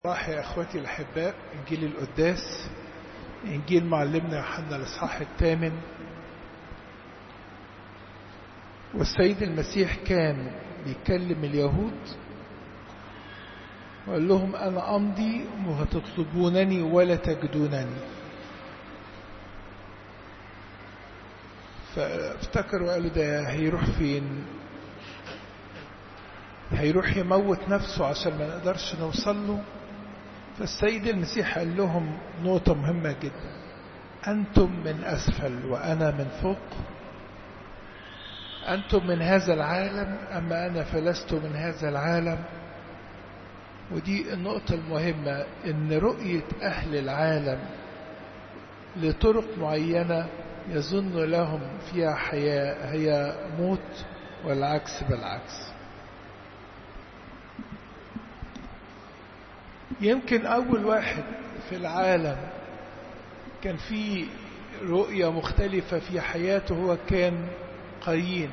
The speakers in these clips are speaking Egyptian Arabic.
راح يا اخوتي الاحباء انجيل القداس انجيل معلمنا يوحنا الاصحاح الثامن والسيد المسيح كان بيكلم اليهود وقال لهم انا امضي وهتطلبونني ولا تجدونني فافتكروا قالوا ده هيروح فين هيروح يموت نفسه عشان ما نقدرش نوصل له فالسيد المسيح قال لهم نقطة مهمة جدا أنتم من أسفل وأنا من فوق أنتم من هذا العالم أما أنا فلست من هذا العالم ودي النقطة المهمة إن رؤية أهل العالم لطرق معينة يظن لهم فيها حياة هي موت والعكس بالعكس يمكن أول واحد في العالم كان في رؤية مختلفة في حياته هو كان قايين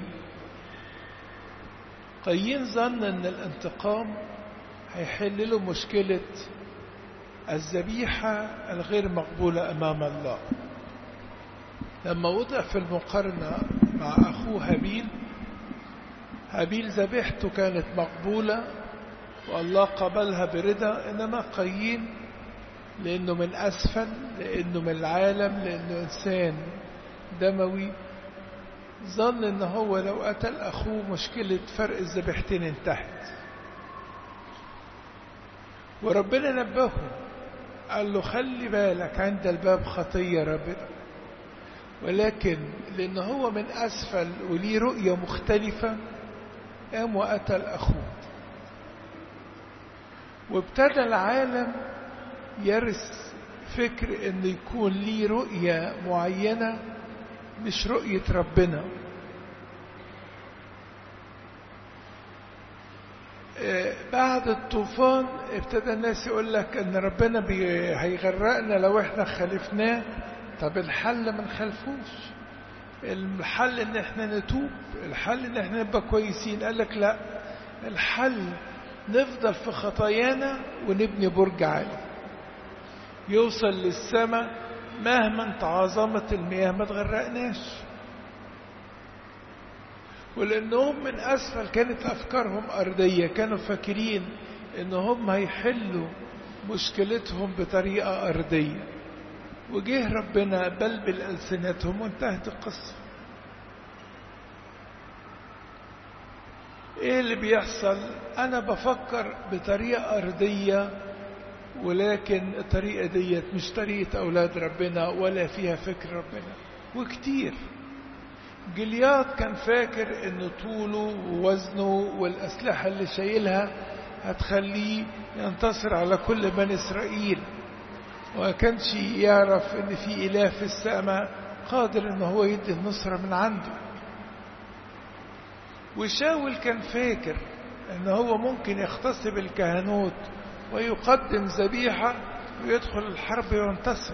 قايين ظن أن الانتقام هيحل له مشكلة الذبيحة الغير مقبولة أمام الله لما وضع في المقارنة مع أخوه هابيل هابيل ذبيحته كانت مقبولة والله قبلها برضا إنما قايين لأنه من أسفل لأنه من العالم لأنه إنسان دموي ظن إن هو لو قتل أخوه مشكلة فرق الذبيحتين انتهت وربنا نبهه قال له خلي بالك عند الباب خطية ربنا ولكن لأن هو من أسفل وليه رؤية مختلفة قام وقتل أخوه وابتدى العالم يرث فكر ان يكون ليه رؤية معينة مش رؤية ربنا بعد الطوفان ابتدى الناس يقول لك ان ربنا هيغرقنا لو احنا خالفناه طب الحل ما نخالفوش الحل ان احنا نتوب الحل ان احنا نبقى كويسين قال لك لا الحل نفضل في خطايانا ونبني برج عالي يوصل للسماء مهما تعاظمت المياه ما تغرقناش ولانهم من اسفل كانت افكارهم ارضيه كانوا فاكرين ان هم هيحلوا مشكلتهم بطريقه ارضيه وجه ربنا بلبل السنتهم وانتهت القصه ايه اللي بيحصل انا بفكر بطريقة ارضية ولكن الطريقة ديت مش طريقة اولاد ربنا ولا فيها فكر ربنا وكتير جلياد كان فاكر ان طوله ووزنه والاسلحة اللي شايلها هتخليه ينتصر على كل بني اسرائيل وما كانش يعرف ان في اله في السماء قادر ان هو يدي النصرة من عنده وشاول كان فاكر ان هو ممكن يغتصب الكهنوت ويقدم ذبيحة ويدخل الحرب وينتصر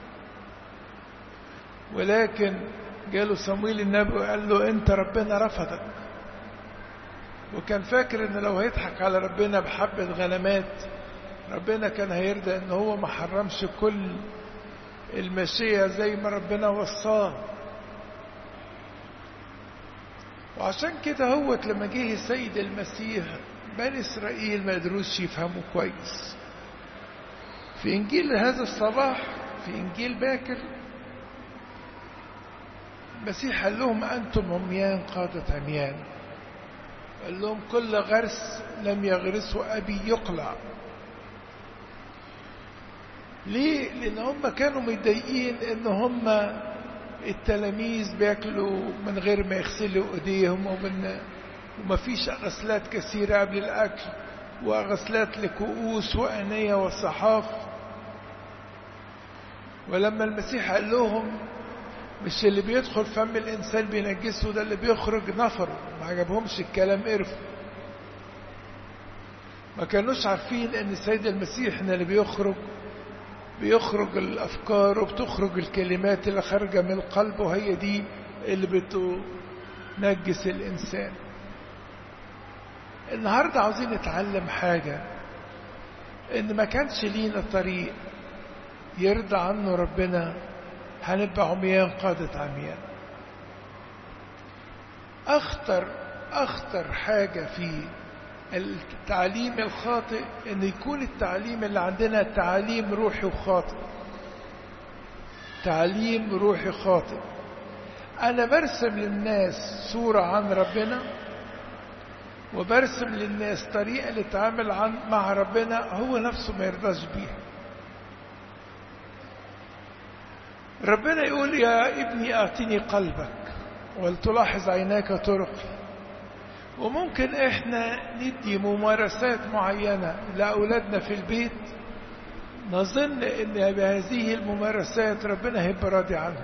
ولكن جاله صمويل النبي وقال له انت ربنا رفضك وكان فاكر ان لو هيضحك على ربنا بحبة غنمات ربنا كان هيرضى ان هو ما حرمش كل المشية زي ما ربنا وصاه وعشان كده هوت لما جه السيد المسيح بني اسرائيل ما قدروش يفهموا كويس في انجيل هذا الصباح في انجيل باكر المسيح قال لهم انتم عميان قادة عميان قال لهم كل غرس لم يغرسه ابي يقلع ليه لان هم كانوا متضايقين ان هم التلاميذ بياكلوا من غير ما يغسلوا ايديهم ومن وما فيش غسلات كثيرة قبل الأكل وغسلات لكؤوس وأنية وصحاف ولما المسيح قال لهم مش اللي بيدخل فم الإنسان بينجسه ده اللي بيخرج نفره ما عجبهمش الكلام قرفوا ما كانوش عارفين ان السيد المسيح ان اللي بيخرج بيخرج الأفكار وبتخرج الكلمات اللي خارجة من القلب وهي دي اللي بتنجس الإنسان النهاردة عاوزين نتعلم حاجة ان ما كانش لينا طريق يرضى عنه ربنا هنبقى عميان قادة عميان اخطر اخطر حاجة في التعليم الخاطئ ان يكون التعليم اللي عندنا تعليم روحي وخاطئ تعليم روحي خاطئ انا برسم للناس صورة عن ربنا وبرسم للناس طريقة للتعامل عن مع ربنا هو نفسه ما يرضاش بيها ربنا يقول يا ابني اعطني قلبك ولتلاحظ عيناك طرقي وممكن احنا ندي ممارسات معينة لأولادنا في البيت نظن ان بهذه الممارسات ربنا هيبقى راضي عنها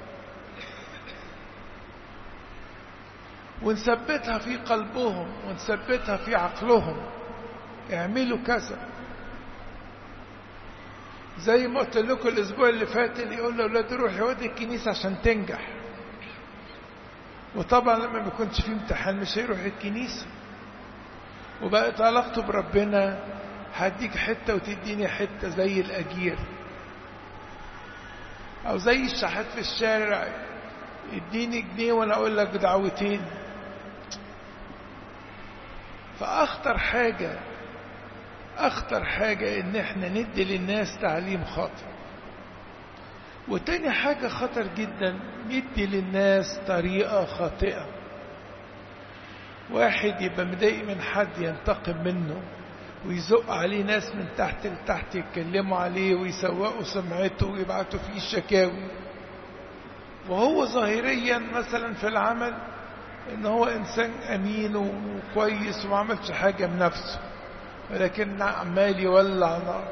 ونثبتها في قلبهم ونثبتها في عقلهم اعملوا كذا زي ما قلت لكم الاسبوع اللي فات اللي يقول لاولاده روح يودي الكنيسه عشان تنجح وطبعا لما ما يكونش في امتحان مش هيروح الكنيسه وبقت علاقته بربنا هديك حته وتديني حته زي الاجير او زي الشحات في الشارع اديني جنيه وانا اقول لك دعوتين فاخطر حاجه اخطر حاجه ان احنا ندي للناس تعليم خاطئ وتاني حاجه خطر جدا ندي للناس طريقه خاطئه واحد يبقى مضايق من حد ينتقم منه ويزق عليه ناس من تحت لتحت يتكلموا عليه ويسوقوا سمعته ويبعتوا فيه شكاوي وهو ظاهريا مثلا في العمل ان هو انسان امين وكويس وما عملش حاجه بنفسه ولكن عمال يولع نار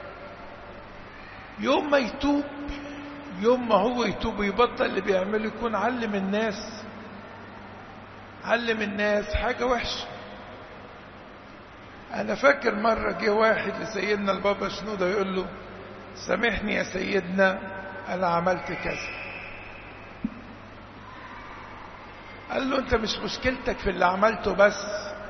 يوم ما يتوب يوم ما هو يتوب ويبطل اللي بيعمله يكون علم الناس علم الناس حاجه وحشه انا فاكر مره جه واحد لسيدنا البابا شنوده يقول له سامحني يا سيدنا انا عملت كذا قال له انت مش مشكلتك في اللي عملته بس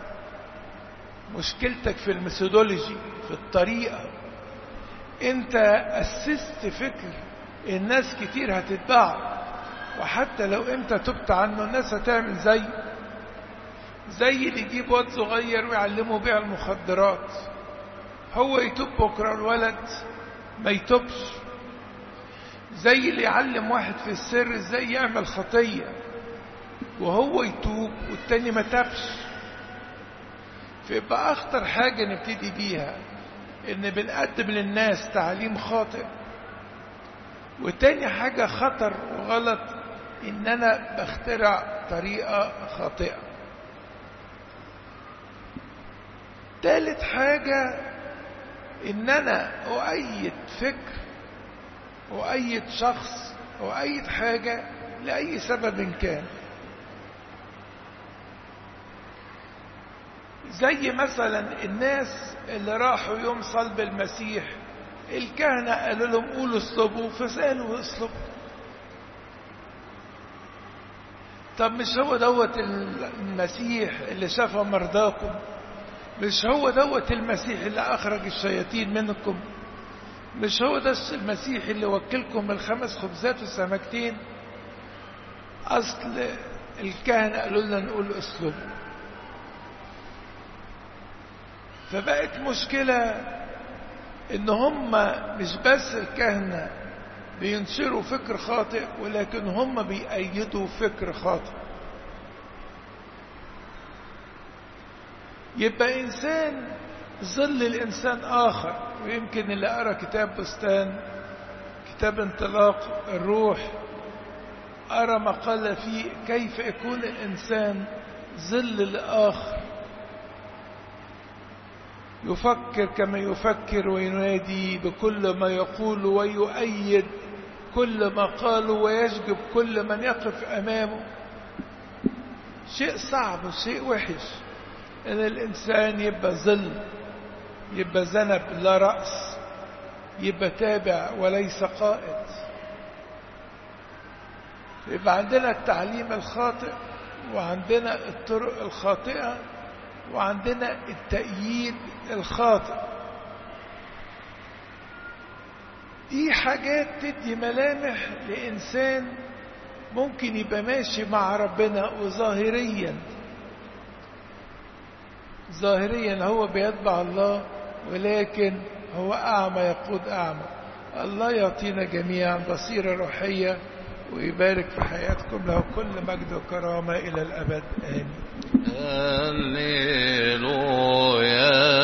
مشكلتك في الميثودولوجي في الطريقة انت اسست فكر الناس كتير هتتبع وحتى لو انت تبت عنه الناس هتعمل زي زي اللي يجيب واد صغير ويعلمه بيع المخدرات هو يتوب بكره الولد ما يتوبش زي اللي يعلم واحد في السر ازاي يعمل خطيه وهو يتوب والتاني ما تابش فيبقى اخطر حاجه نبتدي بيها ان بنقدم للناس تعليم خاطئ وتاني حاجه خطر وغلط ان انا بخترع طريقه خاطئه تالت حاجه ان انا اؤيد فكر اؤيد شخص اؤيد حاجه لاي سبب كان زي مثلا الناس اللي راحوا يوم صلب المسيح الكهنة قالوا لهم قولوا اصلبوا فسألوا اصلبوا طب مش هو دوت المسيح اللي شفى مرضاكم مش هو دوت المسيح اللي أخرج الشياطين منكم مش هو ده المسيح اللي وكلكم الخمس خبزات والسمكتين أصل الكهنة قالوا لنا نقول اصلبوا فبقت مشكلة ان هم مش بس الكهنة بينشروا فكر خاطئ ولكن هم بيأيدوا فكر خاطئ يبقى انسان ظل الانسان اخر ويمكن اللي قرا كتاب بستان كتاب انطلاق الروح قرا مقالة فيه كيف يكون الانسان ظل الاخر يفكر كما يفكر وينادي بكل ما يقول ويؤيد كل ما قاله ويشجب كل من يقف امامه شيء صعب وشيء وحش ان الانسان يبقى ظل يبقى ذنب لا راس يبقى تابع وليس قائد يبقى عندنا التعليم الخاطئ وعندنا الطرق الخاطئه وعندنا التأييد الخاطئ دي حاجات تدي ملامح لإنسان ممكن يبقى ماشي مع ربنا وظاهريا ظاهريا هو بيتبع الله ولكن هو أعمى يقود أعمى الله يعطينا جميعا بصيرة روحية ويبارك في حياتكم له كل مجد وكرامة إلى الأبد آمين هللويا